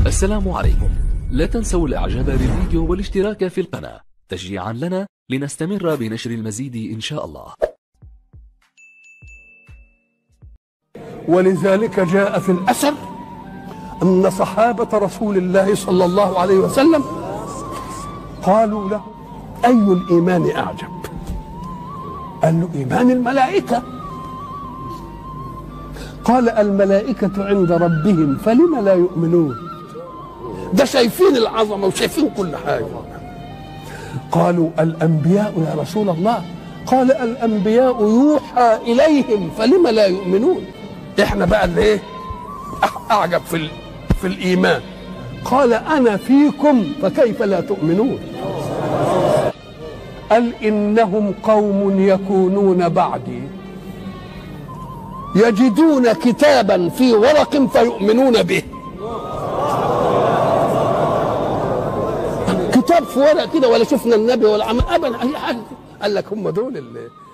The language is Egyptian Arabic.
السلام عليكم لا تنسوا الاعجاب بالفيديو والاشتراك في القناة تشجيعا لنا لنستمر بنشر المزيد ان شاء الله ولذلك جاء في الأثر أن صحابة رسول الله صلى الله عليه وسلم قالوا له أي الإيمان أعجب قال له إيمان الملائكة قال الملائكة عند ربهم فلم لا يؤمنون ده شايفين العظمة وشايفين كل حاجة قالوا الأنبياء يا رسول الله قال الأنبياء يوحى إليهم فلم لا يؤمنون احنا بقى اللي ايه أح- اعجب في ال- في الايمان قال انا فيكم فكيف لا تؤمنون قال انهم قوم يكونون بعدي يجدون كتابا في ورق فيؤمنون به كتاب في ورق كده ولا شفنا النبي ولا عمل ابدا اي حاجه قال لك هم دول اللي